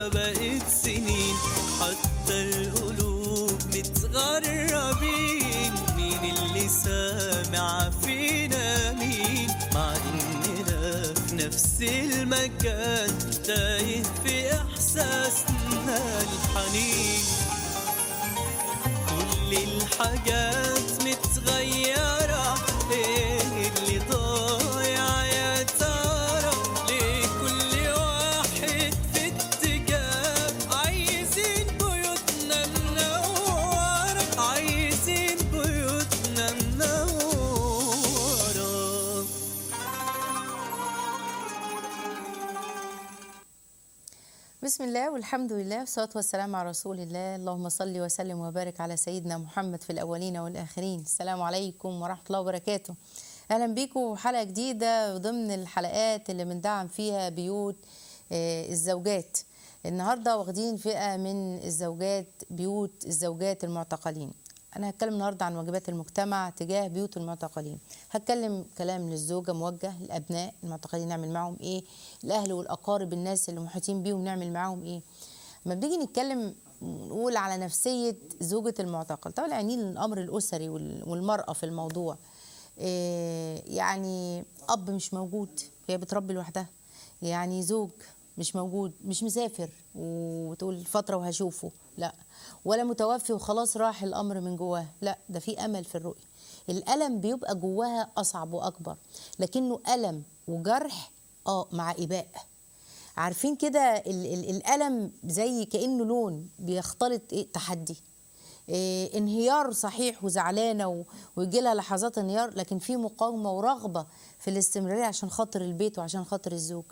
بقت سنين حتى القلوب متغربين مين اللي سامع فينا مين مع اننا في نفس المكان تايه في احساسنا الحنين كل الحاجات متغيرة ايه اللي ضايع يا ترى ليه كل واحد في اتجاه عايزين بيوتنا منورة عايزين بيوتنا منورة بسم الله والحمد لله والصلاة والسلام على رسول الله اللهم صل وسلم وبارك على سيدنا محمد في الأولين والآخرين السلام عليكم ورحمة الله وبركاته أهلا بيكم حلقة جديدة ضمن الحلقات اللي بندعم فيها بيوت آه، الزوجات النهاردة واخدين فئة من الزوجات بيوت الزوجات المعتقلين أنا هتكلم النهاردة عن واجبات المجتمع تجاه بيوت المعتقلين هتكلم كلام للزوجة موجه للأبناء المعتقلين نعمل معاهم إيه الأهل والأقارب الناس اللي محيطين بيهم نعمل معاهم إيه لما بنيجي نتكلم نقول على نفسية زوجة المعتقل طبعا يعني الأمر الأسري وال- والمرأة في الموضوع إيه يعني أب مش موجود هي بتربي لوحدها يعني زوج مش موجود مش مسافر وتقول فترة وهشوفه لا ولا متوفي وخلاص راح الأمر من جواه لا ده في أمل في الرؤية الألم بيبقى جواها أصعب وأكبر لكنه ألم وجرح اه مع إباء عارفين كده ال- ال- الألم زي كأنه لون بيختلط إيه تحدي إيه انهيار صحيح وزعلانه و- ويجي لها لحظات انهيار لكن في مقاومه ورغبه في الاستمراريه عشان خاطر البيت وعشان خاطر الزوج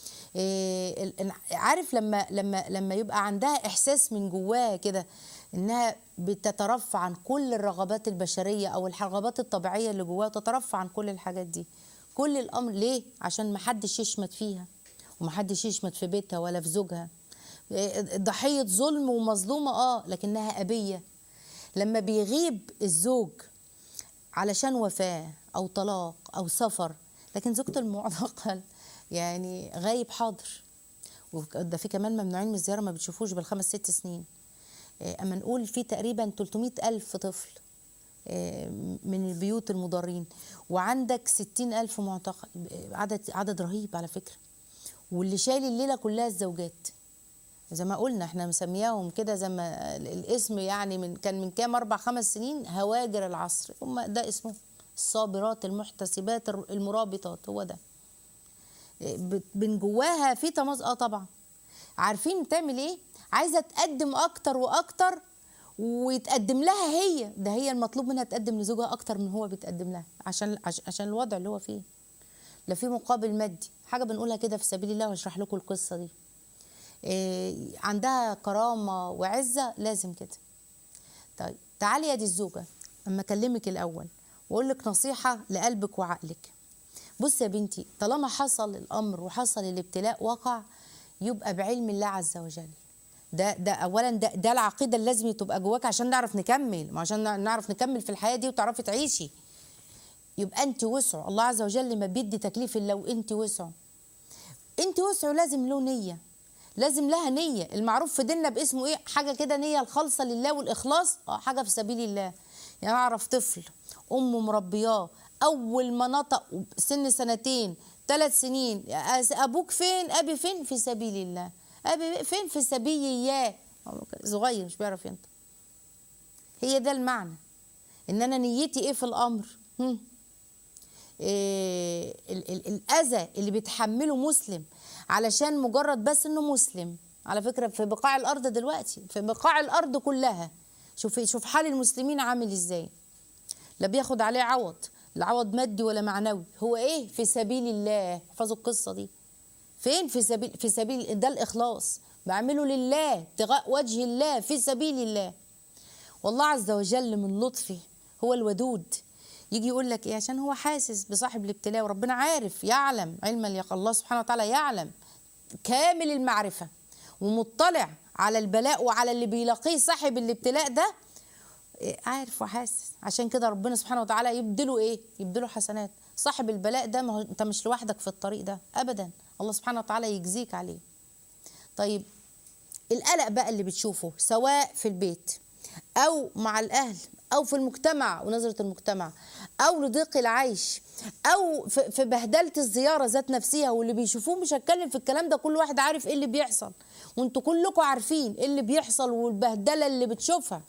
إيه ال- عارف لما لما لما يبقى عندها احساس من جواها كده انها بتترفع عن كل الرغبات البشريه او الرغبات الطبيعيه اللي جواها تترفع عن كل الحاجات دي كل الامر ليه عشان محدش يشمت فيها ومحدش يشمت في بيتها ولا في زوجها إيه، ضحيه ظلم ومظلومه اه لكنها ابيه لما بيغيب الزوج علشان وفاة أو طلاق أو سفر لكن زوجة المعتقل يعني غايب حاضر وده في كمان ممنوعين من الزيارة ما بتشوفوش بالخمس ست سنين إيه، أما نقول في تقريبا 300 ألف طفل إيه، من البيوت المضارين وعندك 60 ألف معتقل إيه، عدد عدد رهيب على فكرة واللي شايل الليلة كلها الزوجات زي ما قلنا احنا مسمياهم كده زي ما ال- الاسم يعني من كان من كام اربع خمس سنين هواجر العصر هم ده اسمه الصابرات المحتسبات الر- المرابطات هو ده إيه، بت- من جواها في تماس اه طبعا عارفين تعمل ايه عايزه تقدم اكتر واكتر ويتقدم لها هي ده هي المطلوب منها تقدم لزوجها اكتر من هو بيتقدم لها عشان عش- عشان الوضع اللي هو فيه لا في مقابل مادي حاجه بنقولها كده في سبيل الله واشرح لكم القصه دي إيه، عندها كرامة وعزة لازم كده طيب تعالي يا دي الزوجة أما أكلمك الأول وأقول لك نصيحة لقلبك وعقلك بص يا بنتي طالما حصل الأمر وحصل الابتلاء وقع يبقى بعلم الله عز وجل ده ده اولا ده ده العقيده اللي لازم تبقى جواك عشان نعرف نكمل ما عشان نعرف نكمل في الحياه دي وتعرفي تعيشي يبقى انت وسع الله عز وجل ما بيدي تكليف الا وانت وسع انت وسع لازم له نيه لازم لها نيه المعروف في ديننا باسمه ايه حاجه كده نيه الخالصه لله والاخلاص اه حاجه في سبيل الله يعني اعرف طفل امه مربياه اول ما نطق سن سنتين ثلاث سنين أس- ابوك فين ابي فين في سبيل الله ابي فين في سبيل الله صغير مش بيعرف ينطق هي ده المعنى ان انا نيتي ايه في الامر هم. إيه ال- ال- الاذى اللي بيتحمله مسلم علشان مجرد بس انه مسلم على فكره في بقاع الارض دلوقتي في بقاع الارض كلها شوف شوف حال المسلمين عامل ازاي لا بياخد عليه عوض لا عوض مادي ولا معنوي هو ايه في سبيل الله احفظوا القصه دي فين في سبيل في سبيل ده الاخلاص بعمله لله ابتغاء وجه الله في سبيل الله والله عز وجل من لطفه هو الودود يجي يقول لك ايه عشان هو حاسس بصاحب الابتلاء وربنا عارف يعلم علم اليقين الله سبحانه وتعالى يعلم كامل المعرفه ومطلع على البلاء وعلى اللي بيلاقيه صاحب الابتلاء ده إيه، عارف وحاسس عشان كده ربنا سبحانه وتعالى يبدله ايه يبدله حسنات صاحب البلاء ده ما هو انت مش لوحدك في الطريق ده ابدا الله سبحانه وتعالى يجزيك عليه طيب القلق بقى اللي بتشوفه سواء في البيت او مع الاهل او في المجتمع ونظره المجتمع او لضيق العيش او في في بهدله الزياره ذات نفسها واللي بيشوفوه مش هتكلم في الكلام ده كل واحد عارف ايه اللي بيحصل وانتوا كلكم عارفين ايه اللي بيحصل والبهدله اللي بتشوفها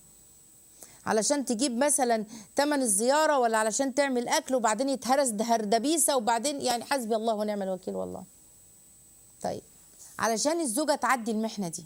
علشان تجيب مثلا تمن الزياره ولا علشان تعمل اكل وبعدين يتهرس دهردبيسه وبعدين يعني حسبي الله ونعم الوكيل والله طيب علشان الزوجه تعدي المحنه دي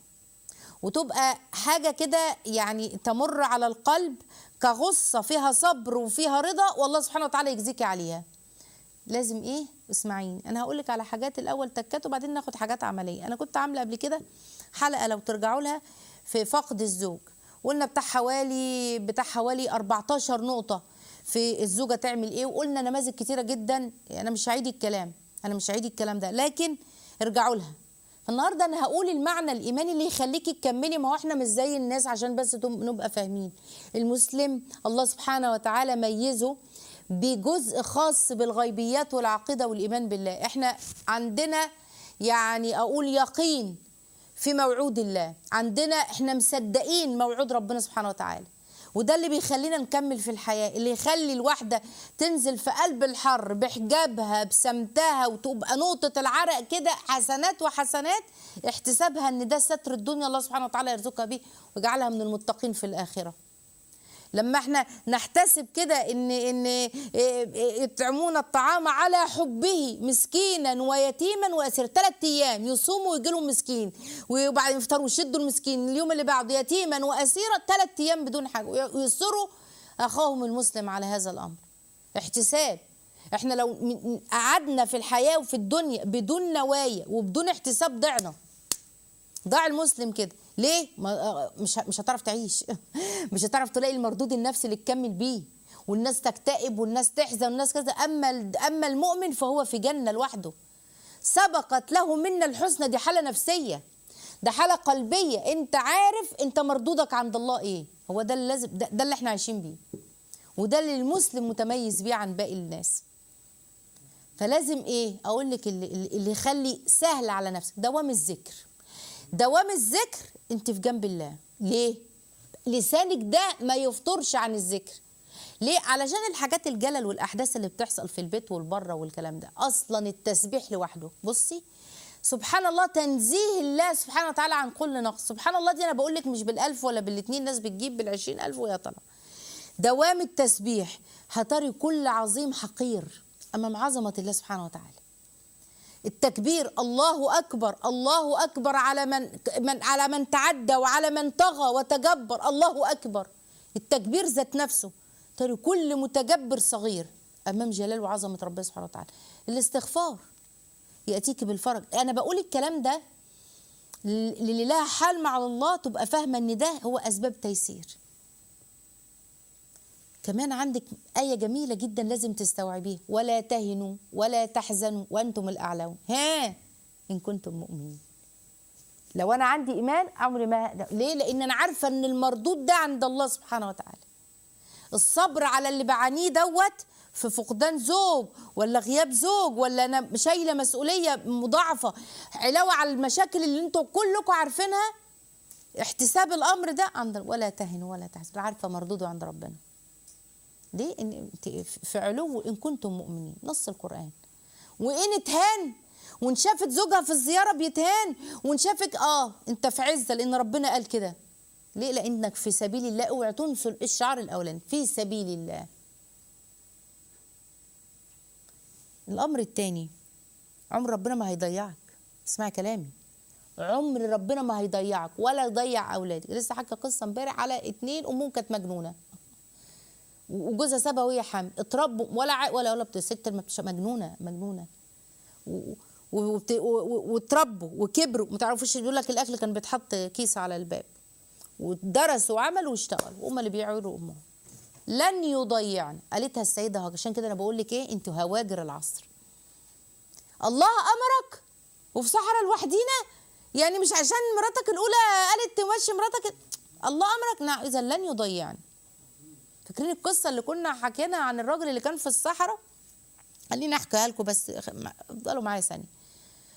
وتبقى حاجه كده يعني تمر على القلب كغصه فيها صبر وفيها رضا والله سبحانه وتعالى يجزيكي عليها لازم ايه اسمعيني انا هقول لك على حاجات الاول تكات وبعدين ناخد حاجات عمليه انا كنت عامله قبل كده حلقه لو ترجعوا لها في فقد الزوج قلنا بتاع حوالي بتاع حوالي 14 نقطه في الزوجه تعمل ايه وقلنا نماذج كتيره جدا انا مش هعيد الكلام انا مش هعيد الكلام ده لكن ارجعوا لها النهارده انا هقول المعنى الايماني اللي يخليكي تكملي ما هو احنا مش زي الناس عشان بس تم- نبقى فاهمين المسلم الله سبحانه وتعالى ميزه بجزء خاص بالغيبيات والعقيده والايمان بالله احنا عندنا يعني اقول يقين في موعود الله عندنا احنا مصدقين موعود ربنا سبحانه وتعالى وده اللي بيخلينا نكمل في الحياة اللي يخلي الواحدة تنزل في قلب الحر بحجابها بسمتها وتبقى نقطة العرق كده حسنات وحسنات احتسابها ان ده ستر الدنيا الله سبحانه وتعالى يرزقها بيه ويجعلها من المتقين في الآخرة لما احنا نحتسب كده ان ان إيه إيه يطعمون الطعام على حبه مسكينا ويتيما واسيرا ثلاث ايام يصوموا ويجي لهم مسكين وبعدين يفطروا يشدوا المسكين اليوم اللي بعده يتيما واسيرا ثلاث ايام بدون حاجه ويسروا اخاهم المسلم على هذا الامر احتساب احنا لو م- قعدنا في الحياه وفي الدنيا بدون نوايا وبدون احتساب ضعنا ضاع المسلم كده ليه ما آه، مش ه- مش هتعرف تعيش مش هتعرف تلاقي المردود النفسي اللي تكمل بيه والناس تكتئب والناس تحزن والناس كذا اما ال- اما المؤمن فهو في جنه لوحده سبقت له منا الحسنى دي حاله نفسيه ده حاله قلبيه انت عارف انت مردودك عند الله ايه هو ده اللي لازم ده, ده اللي احنا عايشين بيه وده اللي المسلم متميز بيه عن باقي الناس فلازم ايه اقول لك اللي, اللي اللي يخلي سهل على نفسك دوام الذكر دوام الذكر انت في جنب الله ليه لسانك ده ما يفطرش عن الذكر ليه علشان الحاجات الجلل والاحداث اللي بتحصل في البيت والبره والكلام ده اصلا التسبيح لوحده بصي سبحان الله تنزيه الله سبحانه وتعالى عن كل نقص سبحان الله دي انا بقول لك مش بالالف ولا بالاتنين ناس بتجيب بالعشرين الف ويا طلع دوام التسبيح هتري كل عظيم حقير امام عظمه الله سبحانه وتعالى التكبير الله اكبر الله اكبر على من, من على من تعدى وعلى من طغى وتجبر الله اكبر التكبير ذات نفسه ترى كل متجبر صغير امام جلال وعظمه ربنا سبحانه وتعالى الاستغفار ياتيك بالفرج انا بقول الكلام ده اللي لها حال مع الله تبقى فاهمه ان ده هو اسباب تيسير كمان عندك آية جميلة جدا لازم تستوعبيها ولا تهنوا ولا تحزنوا وأنتم الأعلون ها إن كنتم مؤمنين لو أنا عندي إيمان عمري ما ليه؟ لأن أنا عارفة إن المردود ده عند الله سبحانه وتعالى الصبر على اللي بعانيه دوت في فقدان زوج ولا غياب زوج ولا انا شايله مسؤوليه مضاعفه علاوه على المشاكل اللي انتوا كلكم عارفينها احتساب الامر ده عند ولا تهنوا ولا تحزنوا عارفه مردوده عند ربنا ليه ان انت في علو ان كنتم مؤمنين نص القران وان اتهان وان شافت زوجها في الزياره بيتهان وان شافك اه انت في عزه لان ربنا قال كده ليه لانك في سبيل الله اوعى تنسوا الشعار الاولاني في سبيل الله الامر الثاني عمر ربنا ما هيضيعك اسمعي كلامي عمر ربنا ما هيضيعك ولا يضيع اولادك لسه حكى قصه امبارح على اتنين امهم كانت مجنونه وجوزها سابها وهي حامل اتربوا ولا ع... ولا ولا بت- الست ما بتش- مجنونه مجنونه و- و- وبت- و- و- واتربوا وكبروا ما تعرفوش يقول لك الاكل كان بيتحط كيس على الباب ودرسوا وعملوا واشتغلوا هم اللي بيعولوا امهم لن يضيعنا قالتها السيده هاجر عشان كده انا بقول لك ايه انتوا هواجر العصر الله امرك وفي صحراء لوحدينا يعني مش عشان مراتك الاولى قالت تمشي مراتك الله امرك نعم اذا لن يضيعنا فاكرين القصه اللي كنا حكينا عن الراجل اللي كان في الصحراء خليني احكيها لكم بس خ- ما- افضلوا معايا ثانيه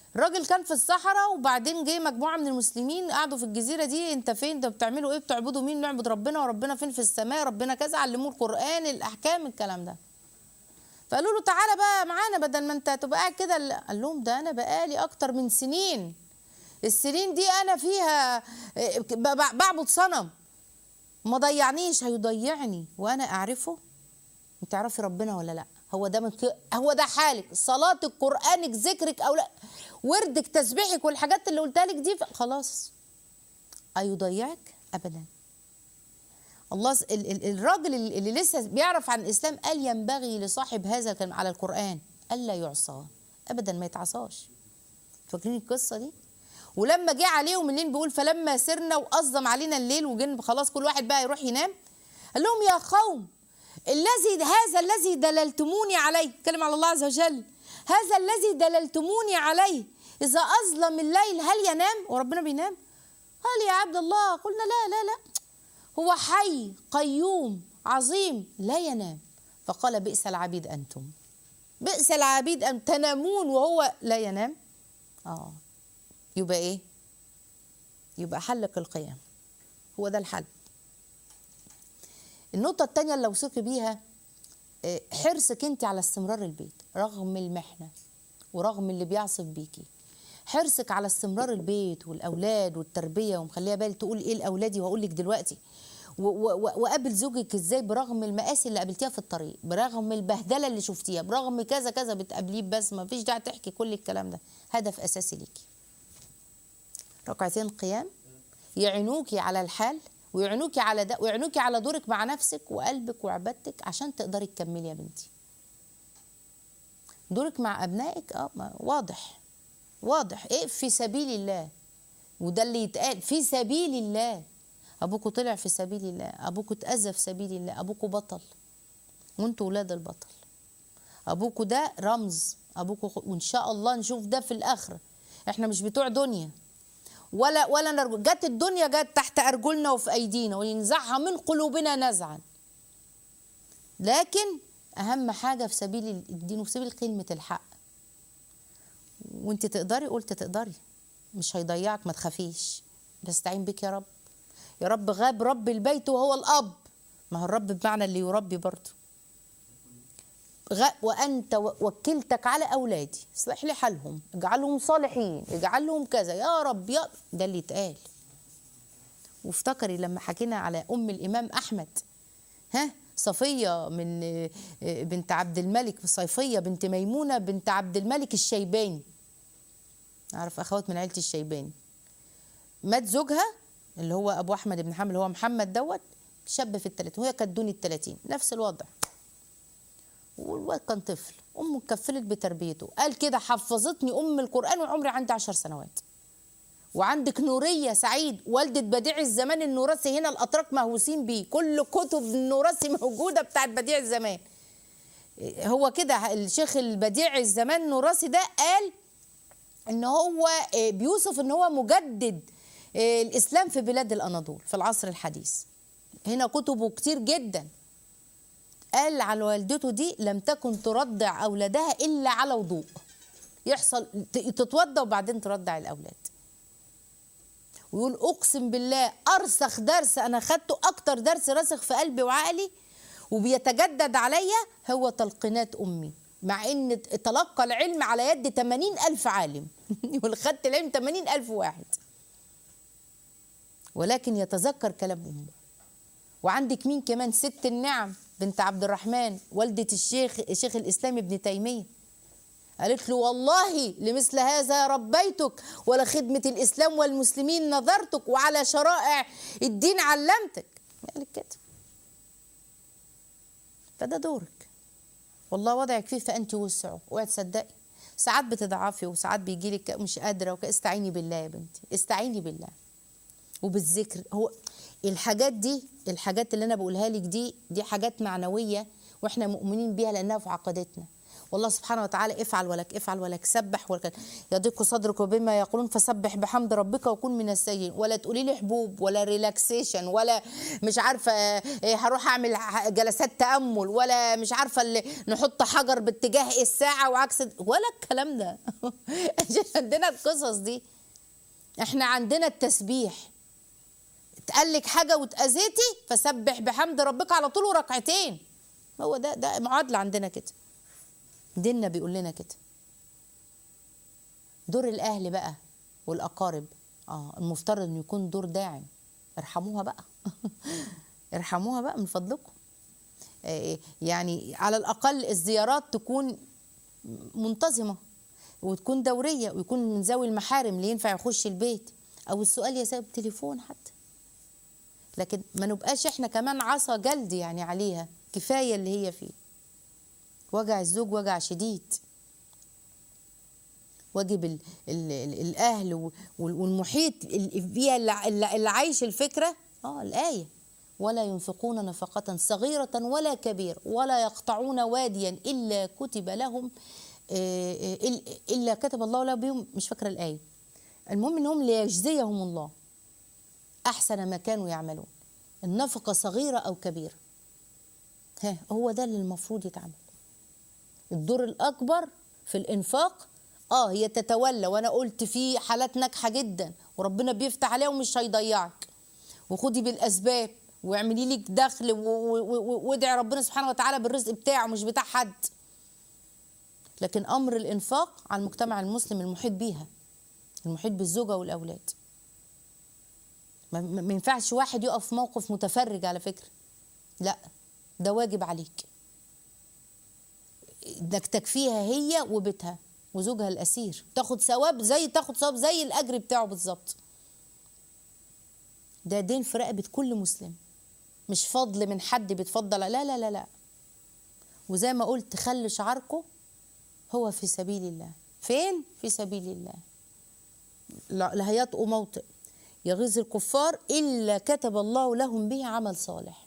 الراجل كان في الصحراء وبعدين جه مجموعه من المسلمين قعدوا في الجزيره دي انت فين ده بتعملوا ايه بتعبدوا مين نعبد ربنا وربنا فين في السماء ربنا كذا علموه القران الاحكام الكلام ده فقالوا له تعالى بقى معانا بدل ما انت تبقى قاعد كده قال لهم ده انا بقالي اكتر من سنين السنين دي انا فيها اه، ب- بعبد صنم ما ضيعنيش هيضيعني وانا اعرفه انت تعرفي ربنا ولا لا هو ده من ك... هو ده حالك صلاتك قرانك ذكرك او لا وردك تسبيحك والحاجات اللي قلتها لك دي ف- خلاص ايضيعك ابدا الله س- ال- ال- الراجل اللي اللي لسه بيعرف عن الاسلام قال ينبغي لصاحب هذا الكلام على القران الا يعصى ابدا ما يتعصاش فاكرين القصه دي ولما جه عليهم الليل بيقول فلما سرنا واظلم علينا الليل وجن خلاص كل واحد بقى يروح ينام قال لهم يا قوم الذي هذا الذي دللتموني عليه اتكلم على الله عز وجل هذا الذي دللتموني عليه اذا اظلم الليل هل ينام وربنا بينام قال يا عبد الله قلنا لا لا لا هو حي قيوم عظيم لا ينام فقال بئس العبيد انتم بئس العبيد ان تنامون وهو لا ينام اه يبقى ايه يبقى حلق القيام هو ده الحل النقطة التانية اللي اوصيكي بيها آه، حرصك انت على استمرار البيت رغم المحنة ورغم اللي بيعصف بيكي حرصك على استمرار البيت والاولاد والتربيه ومخليها بالي تقول ايه لاولادي وهقول لك دلوقتي و- و- و- وقابل زوجك ازاي برغم المآسي اللي قابلتيها في الطريق برغم البهدله اللي شفتيها برغم كذا كذا بتقابليه بس ما فيش داعي تحكي كل الكلام ده هدف اساسي ليكي ركعتين قيام يعينوكي على الحال ويعينوكي على ده ويعينوكي على دورك مع نفسك وقلبك وعبادتك عشان تقدري تكملي يا بنتي دورك مع ابنائك اه ما- واضح واضح ايه في سبيل الله وده اللي يتقال في سبيل الله ابوكوا طلع في سبيل الله ابوكوا اتاذى في سبيل الله ابوكوا بطل وانتوا ولاد البطل ابوكوا ده رمز ابوكوا خ- وان شاء الله نشوف ده في الاخره احنا مش بتوع دنيا ولا ولا نرجو جت الدنيا جت تحت ارجلنا وفي ايدينا وينزعها من قلوبنا نزعا لكن اهم حاجه في سبيل الدين وفي سبيل كلمه الحق وانت تقدري قلت تقدري مش هيضيعك ما تخافيش بستعين بك يا رب يا رب غاب رب البيت وهو الاب ما هو الرب بمعنى اللي يربي برضه غ- وانت و- وكلتك على اولادي اصلح لي حالهم اجعلهم صالحين اجعلهم كذا يا رب يا ده اللي اتقال وافتكري لما حكينا على ام الامام احمد ها صفيه من آه، آه، بنت عبد الملك صيفيه بنت ميمونه بنت عبد الملك الشيباني اعرف اخوات من عيله الشيباني مات زوجها اللي هو ابو احمد بن حنبل اللي هو محمد دوت شاب في الثلاثين وهي كانت دون الثلاثين نفس الوضع والواد كان طفل امه اتكفلت بتربيته قال كده حفظتني ام القران وعمري عندي عشر سنوات وعندك نورية سعيد والدة بديع الزمان النورسي هنا الأتراك مهووسين بيه كل كتب النورسي موجودة بتاعت بديع الزمان هو كده الشيخ البديع الزمان النورسي ده قال ان هو آه، بيوصف ان هو مجدد آه، الاسلام في بلاد الاناضول في العصر الحديث هنا كتبه كتير جدا قال على والدته دي لم تكن ترضع اولادها الا على وضوء يحصل ت- تتوضى وبعدين ترضع الاولاد ويقول اقسم بالله ارسخ درس انا خدته اكتر درس راسخ في قلبي وعقلي وبيتجدد عليا هو تلقينات امي مع ان تلقى العلم على يد 80 ألف عالم يقول خدت العلم 80 ألف واحد ولكن يتذكر كلام امه وعندك مين كمان ست النعم بنت عبد الرحمن والدة الشيخ شيخ الإسلام ابن تيمية قالت له والله لمثل هذا ربيتك ولخدمة الإسلام والمسلمين نظرتك وعلى شرائع الدين علمتك قالت كده فده دورك والله وضعك فيه فأنت وسعه اوعي تصدقي ساعات بتضعفي وساعات بيجي لك مش قادرة وك- استعيني بالله يا بنتي استعيني بالله وبالذكر هو الحاجات دي الحاجات اللي انا بقولها لك دي دي حاجات معنويه واحنا مؤمنين بيها لانها في عقيدتنا والله سبحانه وتعالى افعل ولك افعل ولك سبح ولك يضيق صدرك بما يقولون فسبح بحمد ربك وكن من السيئين ولا تقولي لي حبوب ولا ريلاكسيشن ولا مش عارفه إيه هروح اعمل ح- جلسات تامل ولا مش عارفه اللي نحط حجر باتجاه الساعه وعكس ولا الكلام ده مش عندنا القصص دي احنا عندنا التسبيح اتقال لك حاجه واتاذيتي فسبح بحمد ربك على طول وركعتين هو ده ده معادله عندنا كده ديننا بيقول لنا كده دور الاهل بقى والاقارب اه المفترض انه يكون دور داعم ارحموها بقى ارحموها بقى من فضلكم آه، يعني على الاقل الزيارات تكون منتظمه وتكون دوريه ويكون من ذوي المحارم اللي ينفع يخش البيت او السؤال يا سبب تليفون حتى لكن ما نبقاش احنا كمان عصا جلد يعني عليها كفايه اللي هي فيه وجع الزوج وجع شديد واجب ال ال ال الاهل و- وال- والمحيط ال- فيها اللي, اللي اللي عايش الفكره اه الايه ولا ينفقون نفقة صغيرة ولا كبيرة ولا يقطعون واديا إلا كتب لهم آه، آه، إل- إلا كتب الله لهم بهم مش فاكرة الآية المهم إنهم ليجزيهم الله أحسن ما كانوا يعملون النفقة صغيرة أو كبيرة ها هو ده اللي المفروض يتعمل الدور الأكبر في الإنفاق اه هي تتولى وانا قلت في حالات ناجحه جدا وربنا بيفتح عليها ومش هيضيعك وخدي بالاسباب واعملي لك دخل و- و- و- وادعي ربنا سبحانه وتعالى بالرزق بتاعه مش بتاع حد لكن امر الانفاق على المجتمع المسلم المحيط بيها المحيط بالزوجه والاولاد ما ما- ما ينفعش واحد يقف في موقف متفرج على فكره لا ده واجب عليك انك تكفيها هي وبيتها وزوجها الاسير تاخد ثواب زي تاخد ثواب زي الاجر بتاعه بالظبط ده دين في رقبه كل مسلم مش فضل من حد بيتفضل لا لا لا لا وزي ما قلت خلي شعاركم هو في سبيل الله فين في سبيل الله لا لا هيطئوا موطئ يغيظ الكفار الا كتب الله لهم به عمل صالح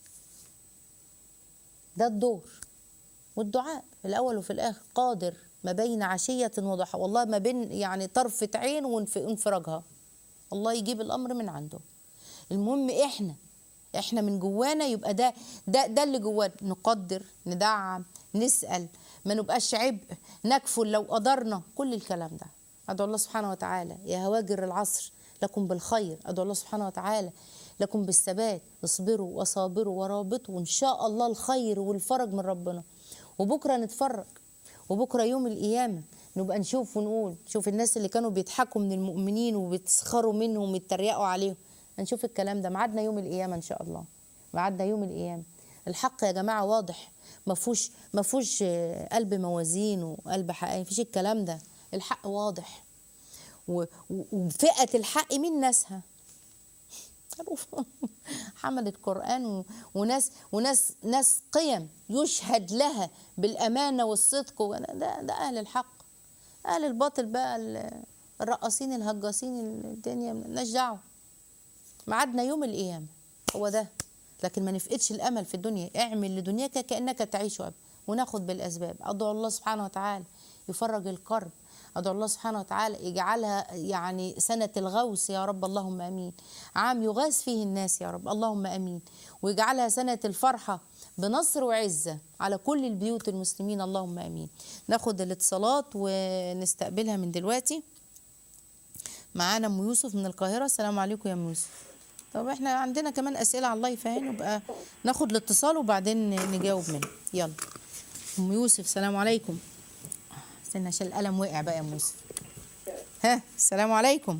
ده الدور والدعاء في الاول وفي الاخر قادر ما بين عشيه وضحى والله ما بين يعني طرفه عين وانف- وانفراجها الله يجيب الامر من عنده المهم احنا احنا من جوانا يبقى ده ده ده اللي جوانا نقدر ندعم نسال ما نبقاش عبء نكفل لو قدرنا كل الكلام ده ادعو الله سبحانه وتعالى يا هواجر العصر لكم بالخير ادعو الله سبحانه وتعالى لكم بالثبات اصبروا وصابروا ورابطوا وان شاء الله الخير والفرج من ربنا وبكره نتفرج وبكره يوم القيامه نبقى نشوف ونقول شوف الناس اللي كانوا بيضحكوا من المؤمنين وبيتسخروا منهم ويتريقوا عليهم هنشوف الكلام ده ميعادنا يوم القيامه ان شاء الله ميعادنا يوم القيامه الحق يا جماعه واضح ما فيهوش ما فيهوش آه، قلب موازين وقلب حقائق مفيش الكلام ده الحق واضح و- و- وفئه الحق من ناسها معروف حملت قرآن و- وناس وناس ناس قيم يشهد لها بالأمانة والصدق و- ده ده أهل الحق أهل الباطل بقى ال- الرقاصين الهجاصين الدنيا مالناش دعوة ميعادنا يوم القيامة هو ده لكن ما نفقدش الأمل في الدنيا اعمل لدنياك كأنك تعيش أبدا وناخد بالأسباب أدعو الله سبحانه وتعالى يفرج الكرب أدعو الله سبحانه وتعالى يجعلها يعني سنة الغوث يا رب اللهم أمين عام يغاث فيه الناس يا رب اللهم أمين ويجعلها سنة الفرحة بنصر وعزة على كل البيوت المسلمين اللهم أمين ناخد الاتصالات ونستقبلها من دلوقتي معانا ام يوسف من القاهره السلام عليكم يا ام يوسف طب احنا عندنا كمان اسئله على الله يفهم يبقى ناخد الاتصال وبعدين نجاوب منه يلا ام يوسف السلام عليكم استنى عشان القلم وقع بقى يا ام يوسف ها السلام عليكم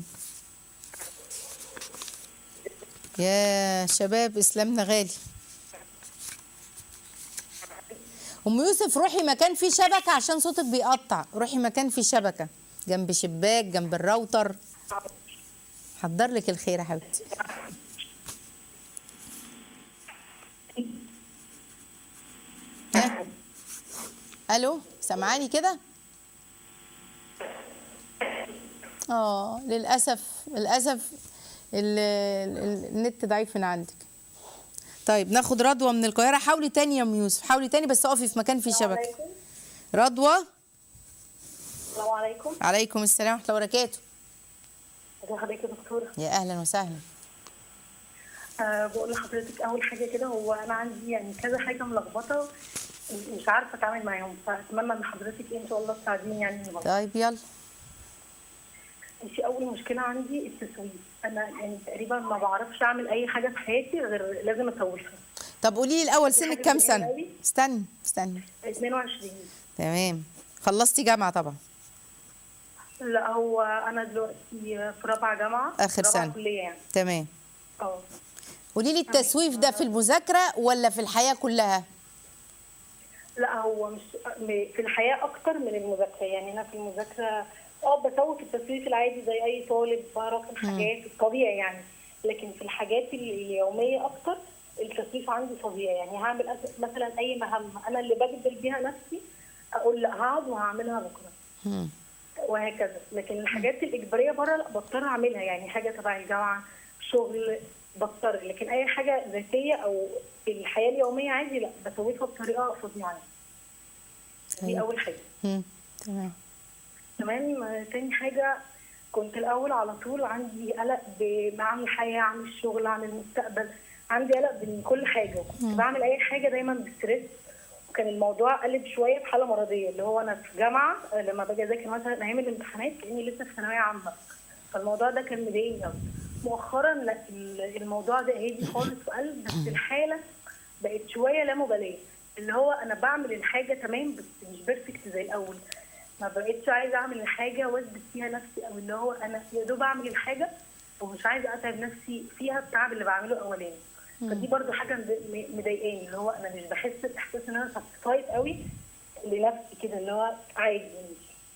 يا شباب اسلامنا غالي ام يوسف روحي مكان فيه شبكه عشان صوتك بيقطع روحي مكان فيه شبكه جنب شباك جنب الراوتر حضر لك الخير يا حبيبتي ها الو سامعاني كده اه للاسف للاسف ال- ال- النت ضعيف من عندك طيب ناخد رضوى من القاهره حاولي تاني يا ام يوسف حاولي تاني بس اقفي في مكان فيه شبكه رضوى السلام عليكم عليكم السلام ورحمه الله وبركاته ازي حضرتك يا دكتوره يا اهلا وسهلا أه بقول لحضرتك اول حاجه كده هو انا عندي يعني كذا حاجه ملخبطه مش عارفه اتعامل معاهم فاتمنى ان حضرتك إيه ان شاء الله تساعديني يعني إني بقى. طيب يلا في اول مشكله عندي التسويف انا يعني تقريبا ما بعرفش اعمل اي حاجه في حياتي غير لازم اسوفها طب قولي لي الاول سنك حاجة كام مهمة سنه أوي. استني استني 22 تمام خلصتي جامعه طبعا لا هو انا دلوقتي في رابعه جامعه آخر رابعة سنة. كليه يعني تمام اه قولي لي التسويف ده في المذاكره ولا في الحياه كلها لا هو مش م- في الحياة أكتر من المذاكرة يعني أنا في المذاكرة اه بسوي التسويف العادي زي أي طالب براكم حاجات الطبيعي يعني لكن في الحاجات ال- اليومية أكتر التسويف عندي فظيع يعني هعمل أس- مثلا أي مهمة أنا اللي بجبر بيها نفسي أقول لا هقعد وهعملها بكرة مم. وهكذا لكن الحاجات الإجبارية بره لا بضطر أعملها يعني حاجة تبع الجامعة شغل بضطر لكن أي حاجة ذاتية أو في الحياة اليومية عادي لا بسويها بطريقة فظيعة دي طيب. أول حاجة مم. تمام تمام آه، تاني حاجة كنت الأول على طول عندي قلق ب- عن الحياة عن الشغل عن المستقبل عندي قلق من كل حاجة وكنت بعمل أي حاجة دايما بستريس وكان الموضوع قلب شوية بحالة مرضية اللي هو أنا في جامعة آه، لما باجي أذاكر مثلا أيام الامتحانات كأني لسه في ثانوية عامة فالموضوع ده كان مضايقني أوي مؤخرا لا ال- الموضوع ده هادي خالص وقلب بس الحالة بقت شوية لا مبالاة اللي هو أنا بعمل الحاجة تمام بس مش بيرفكت زي الأول ما بقتش عايزه اعمل الحاجه واثبت فيها نفسي او اللي هو انا يا دوب اعمل الحاجه ومش عايزه اتعب نفسي فيها التعب اللي بعمله اولاني فدي برضو حاجه مض- مضايقاني اللي هو انا مش بحس باحساس ان انا ساتسفايد قوي لنفسي كده اللي هو عادي يعني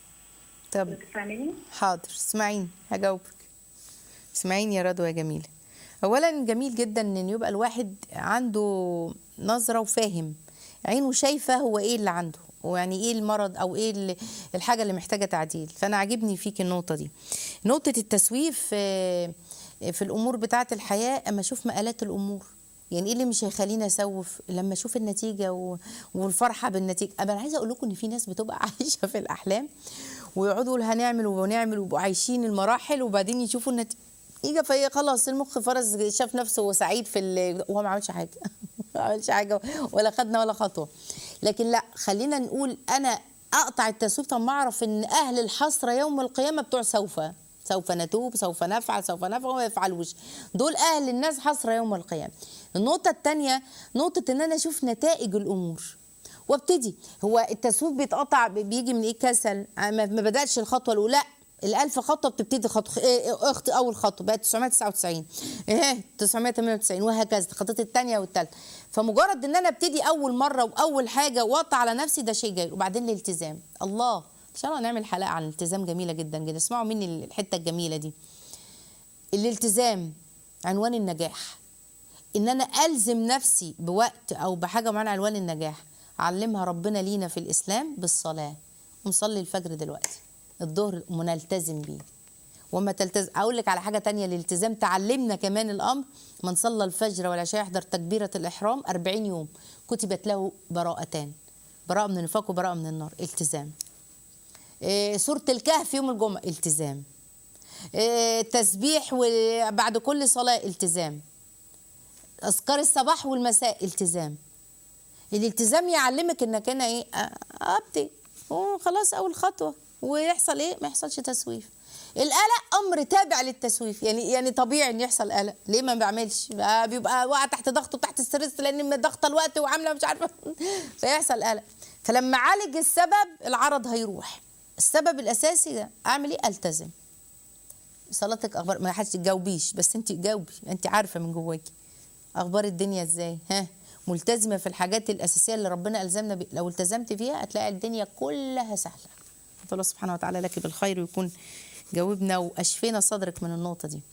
طب بتفهميني؟ حاضر اسمعيني هجاوبك اسمعيني يا رضوى يا جميلة أولا جميل جدا إن يبقى الواحد عنده نظرة وفاهم عينه شايفة هو إيه اللي عنده ويعني إيه المرض أو إيه اللي- الحاجة اللي محتاجة تعديل فأنا عاجبني فيك النقطة دي نقطة التسويف آه، في الأمور بتاعة الحياة أما أشوف مقالات الأمور يعني ايه اللي مش هيخليني اسوف لما اشوف النتيجه و... والفرحه بالنتيجه انا عايزه اقول لكم ان في ناس بتبقى عايشه في الاحلام ويقعدوا يقولوا هنعمل ونعمل ويبقوا عايشين المراحل وبعدين يشوفوا النتيجه فهي خلاص المخ فرز شاف نفسه سعيد في ال... وهو ما عملش حاجه ما عملش حاجه ولا خدنا ولا خطوه لكن لا خلينا نقول انا اقطع التسويف طب ما اعرف ان اهل الحسره يوم القيامه بتوع سوف سوف نتوب سوف نفعل سوف نفعل وما يفعلوش دول اهل الناس حسره يوم القيامه النقطه الثانيه نقطه ان انا اشوف نتائج الامور وابتدي هو التسويف بيتقطع بيجي من ايه كسل ما ما بداتش الخطوه الاولى لا الألف خطوة بتبتدي خطوة إيه أخت أول خطوة بقت 999 إيه 998 وهكذا الخطوات الثانية والثالثة فمجرد إن أنا ابتدي أول مرة وأول حاجة وأقطع على نفسي ده شيء جيد وبعدين الالتزام الله إن شاء الله نعمل حلقة عن الالتزام جميلة جدا جدا اسمعوا مني الحتة الجميلة دي الالتزام عنوان النجاح ان انا الزم نفسي بوقت او بحاجه معينه عنوان النجاح علمها ربنا لينا في الاسلام بالصلاه نصلي الفجر دلوقتي الظهر ونلتزم بيه وما تلتزم اقول لك على حاجه تانية الالتزام تعلمنا كمان الامر من صلى الفجر والعشاء يحضر تكبيره الاحرام 40 يوم كتبت له براءتان براءه من النفاق وبراءه من النار التزام إيه سوره الكهف يوم الجمعه التزام إيه تسبيح وبعد كل صلاه التزام اذكار الصباح والمساء التزام الالتزام يعلمك انك انا ايه أ- ابدي خلاص اول خطوه ويحصل ايه ما يحصلش تسويف القلق امر تابع للتسويف يعني يعني طبيعي ان يحصل قلق ليه ما بعملش بقى بيبقى واقع تحت ضغط وتحت ستريس لان ضغط الوقت وعامله مش عارفه فيحصل قلق فلما اعالج السبب العرض هيروح السبب الاساسي ده اعمل ايه التزم صلاتك اخبار ما حدش تجاوبيش بس انت جاوبي انت عارفه من جواكي اخبار الدنيا ازاي ها ملتزمه في الحاجات الاساسيه اللي ربنا الزمنا بيها لو التزمت فيها هتلاقي الدنيا كلها سهله أسأل الله سبحانه وتعالى لك بالخير ويكون جاوبنا واشفينا صدرك من النقطه دي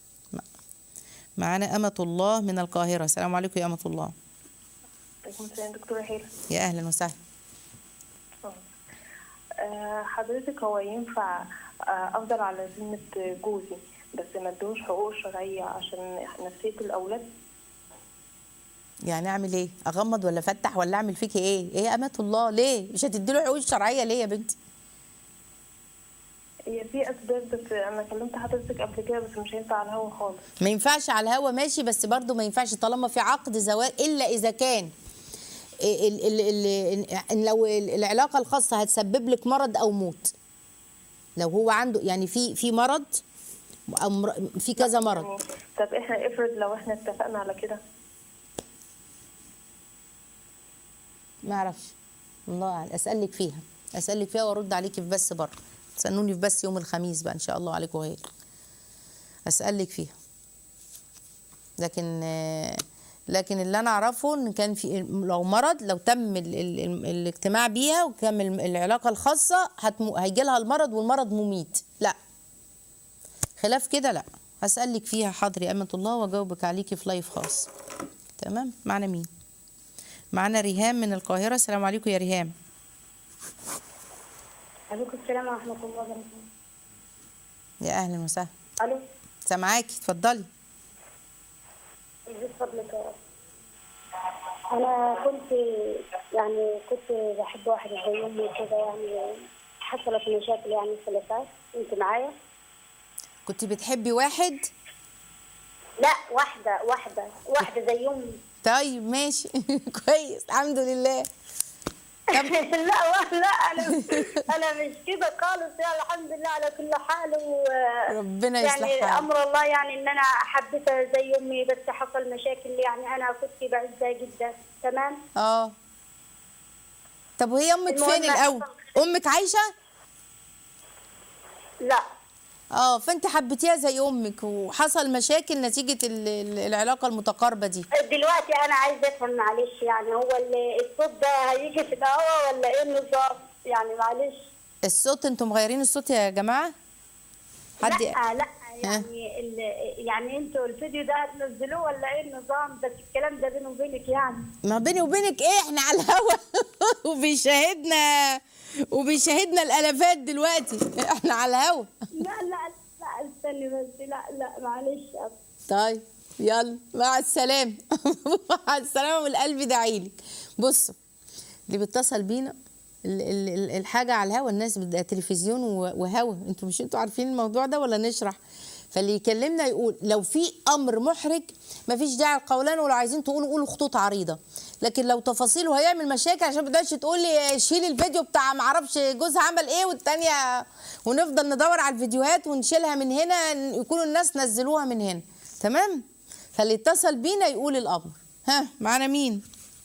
معانا أمة الله من القاهرة السلام عليكم يا أمة الله عليكم السلام دكتورة هيلا يا أهلا وسهلا آه، حضرتك هو ينفع آه، أفضل على ذمة جوزي بس ما ادوش حقوق شرعية عشان نفسية الأولاد يعني اعمل ايه اغمض ولا افتح ولا اعمل فيكي ايه ايه يا امات الله ليه مش هتدي له حقوق الشرعيه ليه يا بنتي هي في اسباب بس انا كلمت حضرتك قبل كده بس مش هينفع على الهوا خالص ما ينفعش على الهوا ماشي بس برضو ما ينفعش طالما في عقد زواج الا اذا كان ال ال ال ال لو العلاقه الخاصه هتسبب لك مرض او موت لو هو عنده يعني في في مرض او مر- في كذا مرض يعني طب احنا افرض لو احنا اتفقنا على كده ما اعرفش الله أعلم. اسالك فيها اسالك فيها وارد عليكي في بس بره استنوني في بس يوم الخميس بقى ان شاء الله عليكم خير اسالك فيها لكن آه، لكن اللي انا اعرفه ان كان في لو مرض لو تم ال ال ال الاجتماع بيها وكان ال- العلاقه الخاصه هيجي لها المرض والمرض مميت لا خلاف كده لا هسالك فيها حاضر يا امه الله واجاوبك عليكي في لايف خاص تمام معنا مين معانا ريهام من القاهرة السلام عليكم يا ريهام عليكم السلام ورحمه الله وبركاته يا أهلا وسهلا الو سامعاكي اتفضلي من فضلك يا رب انا كنت يعني كنت بحب واحده زي امي كده يعني حصلت مشاكل يعني في اللي فات انت معايا كنت بتحبي واحد لا واحده واحده واحده زي امي طيب ماشي كويس الحمد لله طب لا لا انا انا مش كده خالص يعني الحمد لله على كل حال و ربنا يصلح يعني حالك. امر الله يعني ان انا حبيتها زي امي بس حصل مشاكل يعني انا كنت بعزها جدا تمام اه طب وهي امك المهم فين الاول امك عايشه لا اه فانت حبيتيها زي امك وحصل مشاكل نتيجه ال- ال- العلاقه المتقاربه دي دلوقتي انا عايزه افهم معلش يعني هو ال- الصوت ده هيجي في الهوا ولا ايه النظام يعني معلش الصوت انتوا مغيرين الصوت يا جماعه حد لا لا يعني ال... يعني انتوا الفيديو ده هتنزلوه ولا ايه النظام بس الكلام ده بيني وبينك يعني ما بيني وبينك ايه احنا على الهوا وبيشاهدنا وبيشاهدنا الالافات دلوقتي احنا على الهوا لا لا لا استني بس لا لا معلش طيب يلا مع السلامه مع السلامه والقلب داعيلك بصوا اللي بيتصل بينا ال- ال- ال- الحاجه على الهوا الناس بدها تلفزيون و- وهوا انتوا مش انتوا عارفين الموضوع ده ولا نشرح فاللي يكلمنا يقول لو في امر محرج مفيش داعي القولان ولو عايزين تقولوا قولوا خطوط عريضه لكن لو تفاصيله هيعمل مشاكل عشان ما تقعدش تقول لي شيل الفيديو بتاع معرفش جوزها عمل ايه والتانيه ونفضل ندور على الفيديوهات ونشيلها من هنا يكونوا الناس نزلوها من هنا تمام فاللي اتصل بينا يقول الامر ها معانا مين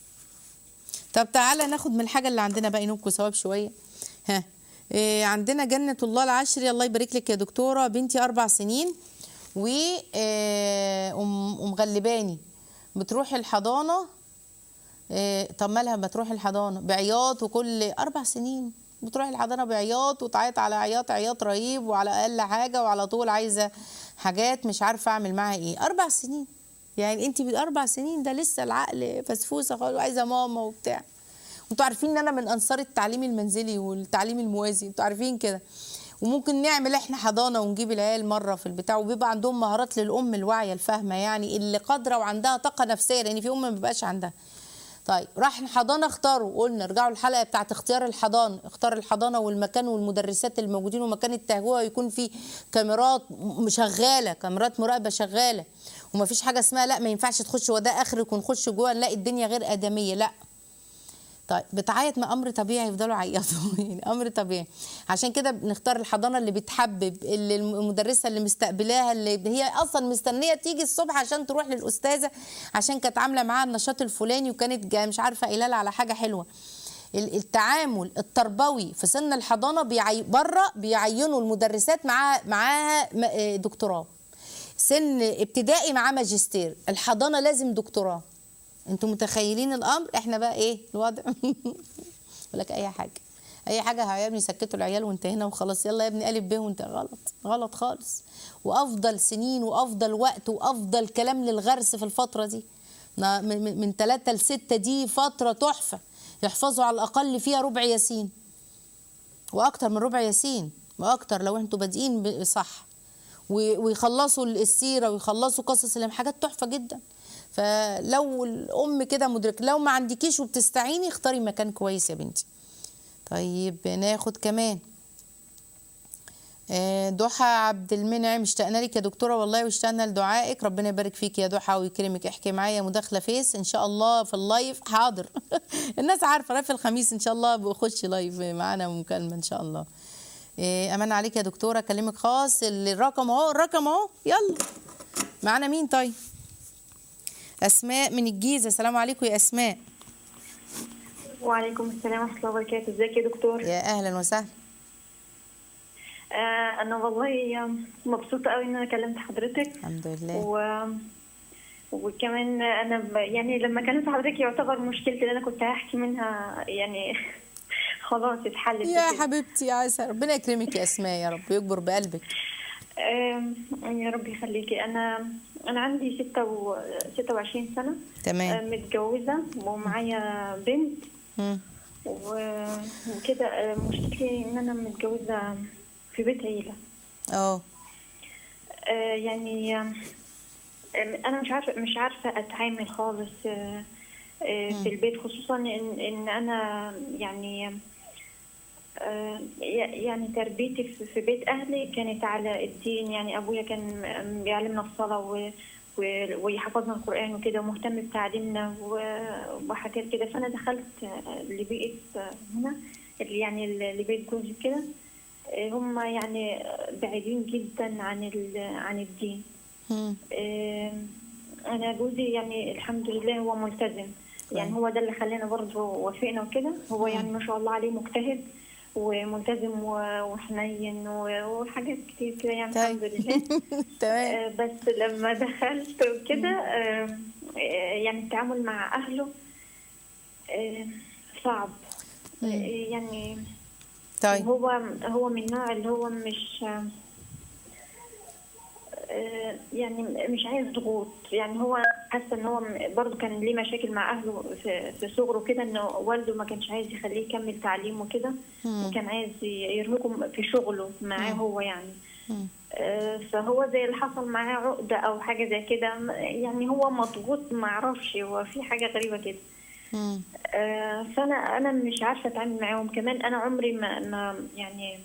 طب تعالى ناخد من الحاجه اللي عندنا بقى ينوبكم ثواب شويه ها إيه عندنا جنة الله العشري الله يبارك لك يا دكتورة بنتي أربع سنين و آه، أم- ومغلباني بتروح الحضانة إيه طب مالها ما تروح الحضانة بعياط وكل أربع سنين بتروح الحضانة بعياط وتعيط على عياط عياط رهيب وعلى أقل حاجة وعلى طول عايزة حاجات مش عارفة أعمل معاها إيه أربع سنين يعني أنت بأربع سنين ده لسه العقل فسفوسة خالص وعايزة ماما وبتاع انتوا عارفين ان انا من انصار التعليم المنزلي والتعليم الموازي انتوا عارفين كده وممكن نعمل احنا حضانه ونجيب العيال مره في البتاع وبيبقى عندهم مهارات للام الواعيه الفاهمه يعني اللي قادره وعندها طاقه نفسيه لان في ام ما بيبقاش عندها طيب راح الحضانه اختاروا قلنا ارجعوا الحلقه بتاعت اختيار الحضانه اختار الحضانه والمكان والمدرسات الموجودين ومكان التهويه يكون فيه كاميرات م- شغاله كاميرات مراقبه شغاله ومفيش حاجه اسمها لا ما ينفعش تخش وده اخرك ونخش جوه نلاقي الدنيا غير ادميه لا طيب بتعيط ما امر طبيعي يفضلوا يعيطوا يعني امر طبيعي عشان كده بنختار الحضانه اللي بتحبب اللي المدرسه اللي مستقبلاها اللي هي اصلا مستنيه تيجي الصبح عشان تروح للاستاذه عشان كانت عامله معاها النشاط الفلاني وكانت جا- مش عارفه قايله لها على حاجه حلوه ال- التعامل التربوي في سن الحضانه بيعي بره بيعينوا المدرسات معاها معاها م- آه، دكتوراه سن ابتدائي معاه ماجستير الحضانه لازم دكتوراه انتوا متخيلين الامر احنا بقى ايه الوضع يقول لك اي حاجه اي حاجه يا ابني سكتوا العيال وانتهينا وخلاص يلا يا ابني الف ب وانت غلط غلط خالص وافضل سنين وافضل وقت وافضل كلام للغرس في الفتره دي نا- من- من من ثلاثة لستة دي فترة تحفة يحفظوا على الأقل فيها ربع ياسين وأكتر من ربع ياسين وأكتر لو أنتوا بادئين ب- صح و- ويخلصوا السيره ويخلصوا قصص الأنبياء حاجات تحفه جدا فلو الام كده مدرك لو ما عندكيش وبتستعيني اختاري مكان كويس يا بنتي طيب ناخد كمان آه، ضحى عبد المنعم اشتقنا لك يا دكتوره والله واشتقنا لدعائك ربنا يبارك فيك يا ضحى ويكرمك احكي معايا مداخله فيس ان شاء الله في اللايف حاضر الناس عارفه أنا في الخميس ان شاء الله بخش لايف معانا مكالمه ان شاء الله إيه، امان عليك يا دكتوره اكلمك خاص الرقم اهو الرقم اهو يلا معانا مين طيب اسماء من الجيزه السلام عليكم يا اسماء وعليكم السلام ورحمة الله وبركاته ازيك يا دكتور يا اهلا وسهلا آه أنا والله مبسوطة قوي إن أنا كلمت حضرتك الحمد لله و... وكمان أنا ب... يعني لما كلمت حضرتك يعتبر مشكلتي اللي أنا كنت هحكي منها يعني خلاص اتحلت يا وكده. حبيبتي يا عسل ربنا يكرمك يا اسماء يا رب ويكبر بقلبك آم، يا رب يخليكي أنا أنا عندي ستة و... ستة وعشرين سنة تمام آه، متجوزة ومعايا بنت مم. و- وكده آه، مشكلتي إن أنا متجوزة في بيت عيلة اه آه، يعني آه، انا مش عارفه مش عارفه اتعامل خالص آه، آه، في البيت خصوصا ان ان انا يعني آه، يعني تربيتي في- في بيت اهلي كانت على الدين يعني ابويا كان بيعلمنا الصلاه و- و- ويحفظنا القران وكده ومهتم بتعليمنا و- وحاجات كده فانا دخلت آه، لبيئه آه، هنا اللي يعني ال- لبيت جوزي كده آه، هم يعني بعيدين جدا عن ال- عن الدين مم. آم، انا جوزي يعني الحمد لله هو ملتزم يعني هو ده اللي خلانا برضه وافقنا وكده هو يعني ما شاء الله عليه مجتهد وملتزم و- وحنين و- وحاجات كتير كده يعني طيب. الحمد لله تمام آه، بس لما دخلت وكده آم، آه، يعني التعامل مع اهله آم، صعب آه، يعني طيب هو هو من النوع اللي هو مش آه، يعني مش عايز ضغوط يعني هو حاسه ان هو برضه كان ليه مشاكل مع اهله في في صغره كده ان والده ما كانش عايز يخليه يكمل تعليمه كده وكان عايز يرهقه في شغله معاه هو يعني مم. آه، فهو زي اللي حصل معاه عقده او حاجه زي كده يعني هو مضغوط ما اعرفش هو في حاجه غريبه كده مم. آه، فانا انا مش عارفه اتعامل معاهم كمان انا عمري ما, ما يعني